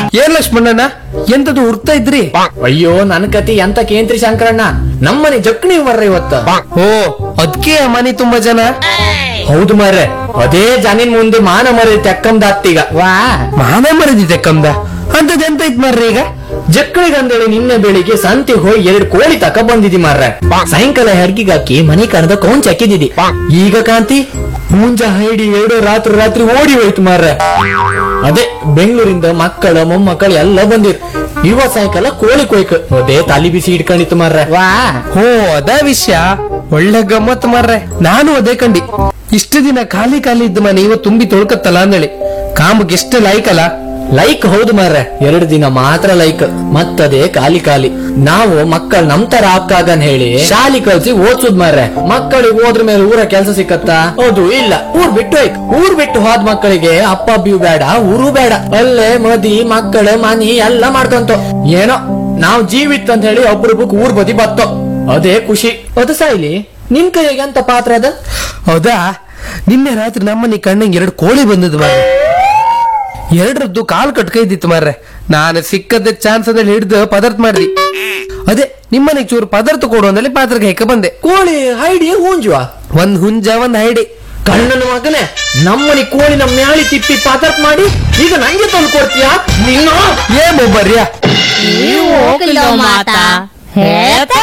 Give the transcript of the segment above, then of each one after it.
ಏನ್ ಲಕ್ಷ್ಮಣ್ಣಣ್ಣ ಎಂತದು ಹುಡ್ತಾ ಇದ್ರಿ ಅಯ್ಯೋ ನನ್ ಕತಿ ಎಂತ ಕೇಂದ್ರಿ ಶಂಕರಣ್ಣ ನಮ್ಮನೆ ಜಕ್ಣಿ ಮರ್ರ ಇವತ್ತ ಓ ಅದ್ಕೆ ಆ ಮನೆ ತುಂಬಾ ಜನ ಹೌದು ಮಾರ್ರೆ ಅದೇ ಜನಿನ್ ಮುಂದೆ ಮಾನ ಮರಿ ತೆಕ್ಕಂದಾತ್ತೀಗ ವಾ ಮಾನ ಮರದಿದೆ ಕಮ್ದ ಅಂತದ್ ಎಂತ ಇತ್ ಮಾರ್ರಿ ಈಗ ಜಕ್ಕಳಿಗಂದೇಳಿ ನಿನ್ನೆ ಬೆಳಿಗ್ಗೆ ಸಂತೆ ಹೋಗಿ ಎರಡು ಕೋಳಿ ತಕ ಬಂದಿದಿ ಮಾರ್ರೆ ಸಾಯಂಕಾಲ ಹೆಡ್ಗಿಗೆ ಹಾಕಿ ಮನಿ ಕಣದ ಕೌಂಚ್ ಹಾಕಿದಿದಿ ಈಗ ಕಾಂತಿ ಮುಂಜ ಹೈಡಿ ಎರಡು ರಾತ್ರಿ ರಾತ್ರಿ ಓಡಿ ಹೋಯ್ತು ಮಾರ್ರೆ ಅದೇ ಬೆಂಗಳೂರಿಂದ ಮಕ್ಕಳ ಮೊಮ್ಮಕ್ಕಳು ಎಲ್ಲ ಬಂದಿರ್ ಇವತ್ ಸಾಯಂಕಾಲ ಕೋಳಿ ಕೊಯ್ಕ ಅದೇ ತಲಿ ಬಿಸಿ ಇಟ್ಕೊಂಡಿತ್ತು ಮಾರ್ರೆ ವಾ ಓ ಅದ ವಿಷಯ ಒಳ್ಳೆ ಗಮ್ಮತ್ ಮಾರ್ರೆ ನಾನು ಅದೇ ಕಂಡಿ ಇಷ್ಟು ದಿನ ಖಾಲಿ ಖಾಲಿ ಇದ್ದ ಮನೆ ಇವತ್ತು ತುಂಬಿ ತೊಳ್ಕತ್ತಲ್ಲ ಅಂದೇಳಿ ಕಾಮಕ್ಕೆ ಎಷ್ಟು ಲಾಯ್ಕಲ್ಲ ಲೈಕ್ ಹೌದು ಮಾರ್ರೆ ಎರಡು ದಿನ ಮಾತ್ರ ಲೈಕ್ ಮತ್ತದೇ ಖಾಲಿ ಖಾಲಿ ನಾವು ಮಕ್ಕಳು ನಮ್ ತರ ಆಗ್ತಾಗನ್ ಹೇಳಿ ಶಾಲಿ ಕಲ್ಸಿ ಓದ್ಸುದ್ ಮಾರ್ರೆ ಮಕ್ಕಳಿಗೆ ಹೋದ್ರ ಮೇಲೆ ಊರ ಕೆಲಸ ಸಿಕ್ಕತ್ತಾ ಹೌದು ಇಲ್ಲ ಊರ್ ಬಿಟ್ಟು ಹೋಯ್ಕ್ ಊರ್ ಬಿಟ್ಟು ಹೋದ್ ಮಕ್ಕಳಿಗೆ ಅಪ್ಪ ಅಬ್ಬಿಯು ಬೇಡ ಊರು ಬೇಡ ಅಲ್ಲೇ ಮದಿ ಮಕ್ಕಳು ಮನಿ ಎಲ್ಲ ಮಾಡ್ಕೊಂತ ಏನೋ ನಾವ್ ಜೀವಿತ್ ಅಂತ ಹೇಳಿ ಒಬ್ರೊಬ್ಬಕ್ ಊರ್ ಬದಿ ಬತ್ತೋ ಅದೇ ಖುಷಿ ಅದು ಸಾಯ್ಲಿ ನಿನ್ ಕೈಗೆ ಎಂತ ಪಾತ್ರ ಅದ ಹೌದಾ ನಿನ್ನೆ ರಾತ್ರಿ ನಮ್ಮನೆ ಕಣ್ಣಿಗೆ ಎರಡು ಕೋಳಿ ಬಂದದ್ದು ಮಾರ್ರೆ ಎರಡರದ್ದು ಕಾಲ್ ಕಟ್ಕೈದಿತ್ತು ಮಾರ್ರೆ ನಾನು ಸಿಕ್ಕದ ಚಾನ್ಸ್ ಅದಲ್ಲಿ ಹಿಡಿದು ಪದಾರ್ಥ ಮಾಡ್ದಿ ಅದೇ ನಿಮ್ಮನೆಗೆ ಚೂರು ಪದಾರ್ಥ ಕೊಡು ಅಂದಲ್ಲಿ ಪಾತ್ರಕ್ಕೆ ಹೆಕ್ಕ ಬಂದೆ ಕೋಳಿ ಹೈಡಿ ಹೂಂಜುವ ಒಂದ್ ಹುಂಜ ಒಂದ್ ಹೈಡಿ ಕಣ್ಣನ ಮಗನೇ ನಮ್ಮನಿ ಕೋಳಿನ ಮ್ಯಾಳಿ ತಿಪ್ಪಿ ಪಾತರ್ಪ್ ಮಾಡಿ ಈಗ ನಂಗೆ ತಂದು ಕೊಡ್ತೀಯಾ ನಿನ್ನ ಏ ಮೊಬ್ಬರ್ಯಾ ನೀವು ಹೋಗಿಲ್ಲೋ ಮಾತಾ ಹೇಳ್ತಾ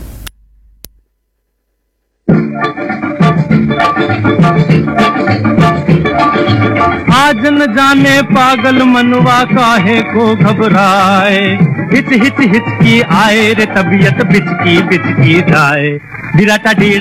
आज न जाने पागल मनवा काहे को घबराए हित हित हित की आए रे तबीयत बिचकी बिचकी जाए बिराटा डीड़ा